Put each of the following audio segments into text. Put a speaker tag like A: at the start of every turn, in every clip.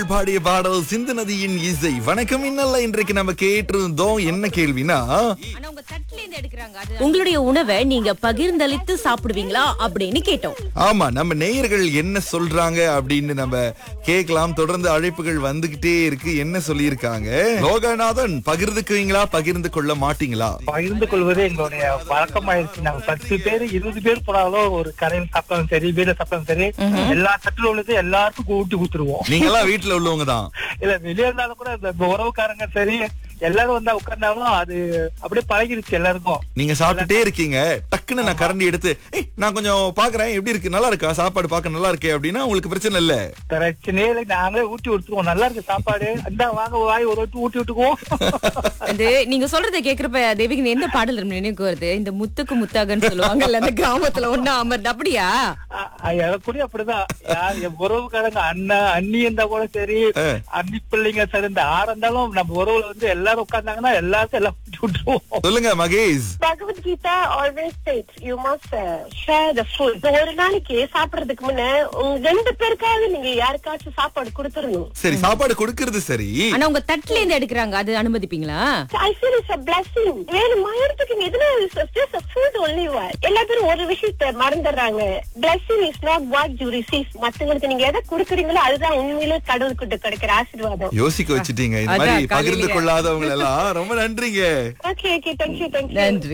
A: பாடிய பாடல் சிந்து நதியின் இசை வணக்கம் இன்னல்ல இன்றைக்கு நம்ம கேட்டிருந்தோம் என்ன கேள்வினா
B: ஆனா உங்க தட்டுல இருந்து எடுக்கிறாங்க அது
C: உங்களுடைய உணவை நீங்க பகிர்ந்தளித்து சாப்பிடுவீங்களா அப்படின்னு கேட்டோம்
A: ஆமா நம்ம நேயர்கள் என்ன சொல்றாங்க அப்படின்னு நம்ம கேட்கலாம் தொடர்ந்து அழைப்புகள் வந்துகிட்டே இருக்கு என்ன சொல்லியிருக்காங்க லோகநாதன் பகிர்ந்துக்குவீங்களா பகிர்ந்து கொள்ள மாட்டீங்களா
D: பகிர்ந்து கொள்வது எங்களுடைய வழக்கமாயிருச்சு நாங்க பத்து பேர் இருபது பேர் போனாலும் ஒரு கரையில் சாப்பிட்டாலும் சரி வீட சாப்பிட்டாலும் சரி எல்லா தட்டுல உள்ளது எல்லாருக்கும் ஊட்டி கொடுத்துருவோம்
A: நீங்க எல்லாம் வீட்டுல உள்ளவங்க தான்
D: இல்ல வெளியே இருந்தாலும் கூட இந்த உறவுக்காரங்க சரி எல்லாரும் வந்தா உட்கார்ந்தாலும் அது அப்படியே பழகிருச்சு எல்லாருக்கும்
A: நீங்க சாப்பிட்டுட்டே இருக்கீங்க டக்குன்னு நான் கரண்டி எடுத்து "ஏய், நான் கொஞ்சம் பாக்குறேன் எப்படி இருக்கு நல்லா இருக்கா சாப்பாடு பார்க்க நல்லா இருக்கே அப்படின்னா உங்களுக்கு பிரச்சனை இல்ல
D: பிரச்சனையே இல்லை நாங்களே ஊட்டி கொடுத்துருவோம் நல்லா இருக்கு சாப்பாடு அந்த வாங்க வாய் ஒரு வாட்டி ஊட்டி விட்டுக்குவோம்
B: அது நீங்க சொல்றத கேக்குறப்ப தேவிக்கு எந்த பாடல் நினைவுக்கு வருது இந்த முத்துக்கு முத்தாகன்னு சொல்லுவாங்கல்ல அந்த கிராமத்துல ஒண்ணு அமர்ந்து அப்படியா
D: எனக்கு கூட அப்படிதான் யார் என் உறவுக்காரங்க அண்ணன் அண்ணி இருந்தா கூட சரி அண்ணி பிள்ளைங்க சரி இந்த ஆறு இருந்தாலும் நம்ம உறவுல வந்து எல்லாரும் உட்கார்ந்தாங்கன்னா எல்லாருக்கும் எல்லாம் ஊட்டி விட்டுருவோம்
A: சொல்லுங்க Mahesh
E: Bhagavad Gita always states you must share the food ஒரு நாளைக்கு சாப்பிடுறதுக்கு முன்ன உங்க ரெண்டு பேருக்காவது நீங்க யாருக்காச்சும் சாப்பாடு கொடுத்துடணும்
A: சரி சாப்பாடு கொடுக்கறது சரி
B: ஆனா உங்க தட்டுல இருந்து எடுக்கிறாங்க அது அனுமதிப்பீங்களா
E: I feel it's a blessing வேணுமா எடுத்துக்கங்க இதுல just a food only what எல்லா பேரும் ஒரு விஷயத்த மறந்துடுறாங்க blessing is not what you receive மத்தவங்களுக்கு நீங்க எதை கொடுக்குறீங்களோ அதுதான் உண்மையிலே கடவுள்கிட்ட கிடைக்கிற ஆசீர்வாதம்
A: யோசிக்க வச்சுட்டீங்க இந்த
B: அதான்
A: மாதிரி பகிர்ந்து
B: காலையில.
A: கொள்ளாதவங்க எல்லாம் ரொம்ப நன்றிங்க
E: ஓகே ஓகே தேங்க்யூ தேங்க்யூ
B: நன்றி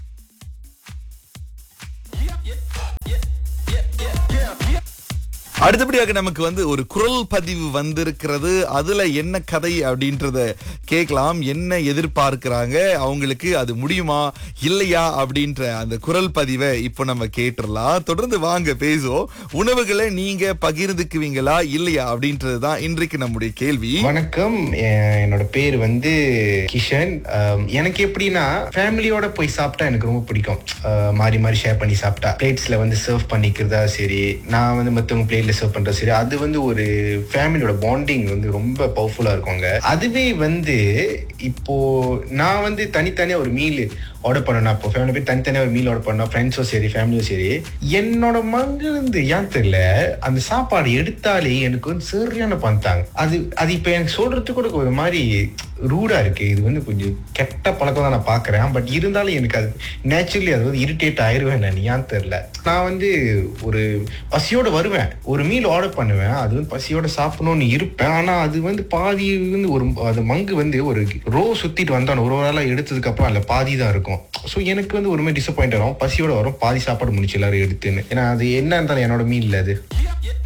A: அடுத்தபடியாக நமக்கு வந்து ஒரு குரல் பதிவு வந்திருக்கிறது அதுல என்ன கதை அப்படின்றத கேட்கலாம் என்ன எதிர்பார்க்கிறாங்க அவங்களுக்கு அது முடியுமா இல்லையா அப்படின்ற அந்த குரல் பதிவை இப்போ நம்ம கேட்டுறலாம் தொடர்ந்து வாங்க பேசுவோம் உணவுகளை நீங்க பகிர்ந்துக்குவீங்களா இல்லையா அப்படின்றது தான் இன்றைக்கு நம்முடைய கேள்வி
F: வணக்கம் எ- என்னோட பேர் வந்து கிஷன் அம், எனக்கு எப்படின்னா ஃபேமிலியோட போய் சாப்பிட்டா எனக்கு ரொம்ப பிடிக்கும் அஹ், மாறி மாறி ஷேர் பண்ணி சாப்பிட்டா பிளேட்ஸ்ல வந்து சர்வ் பண்ணிக்கிறதா சரி நான் வந்து மத்தவங்க பிளேட்ல சர்வ் பண்றதா சரி அது வந்து ஒரு ஃபேமிலியோட பாண்டிங் வந்து ரொம்ப பவர்ஃபுல்லா இருக்குங்க அதுவே வந்து இப்போ நான் வந்து தனித்தனியா ஒரு மீல் ஆர்டர் பண்ணணும் இப்போ ஃபேமிலி போய் தனித்தனியாக ஒரு மீல் ஆர்டர் பண்ணோம் ஃப்ரெண்ட்ஸும் சரி ஃபேமிலியும் சரி என்னோட மங்க வந்து ஏன் தெரியல அந்த சாப்பாடு எடுத்தாலே எனக்கு வந்து சரியான பண்ணிட்டாங்க அது அது இப்போ எனக்கு சொல்றதுக்கு கூட ஒரு மாதிரி ரூடா இருக்கு இது வந்து கொஞ்சம் கெட்ட பழக்கம் தான் நான் பாக்குறேன் பட் இருந்தாலும் எனக்கு அது நேச்சுரலி அது வந்து இரிட்டேட் ஆயிருவேன் நான் ஏன் தெரியல நான் வந்து ஒரு பசியோட வருவேன் ஒரு மீல் ஆர்டர் பண்ணுவேன் அது வந்து பசியோட சாப்பிடணும்னு இருப்பேன் ஆனா அது வந்து பாதி வந்து ஒரு அது மங்கு வந்து ஒரு ரோ சுத்திட்டு வந்தான ஒரு நாளா எடுத்ததுக்கு அப்புறம் அதுல பாதி தான் இருக்கும் ஸோ எனக்கு வந்து ஒரு மாதிரி டிசப்பாயிண்ட் ஆகும் பசியோட வரும் பாதி சாப்பாடு முடிச்சு எல்லாரும் எடுத்துன்னு ஏன்னா அது என்ன இருந்தாலும் என்னோட மீல் அது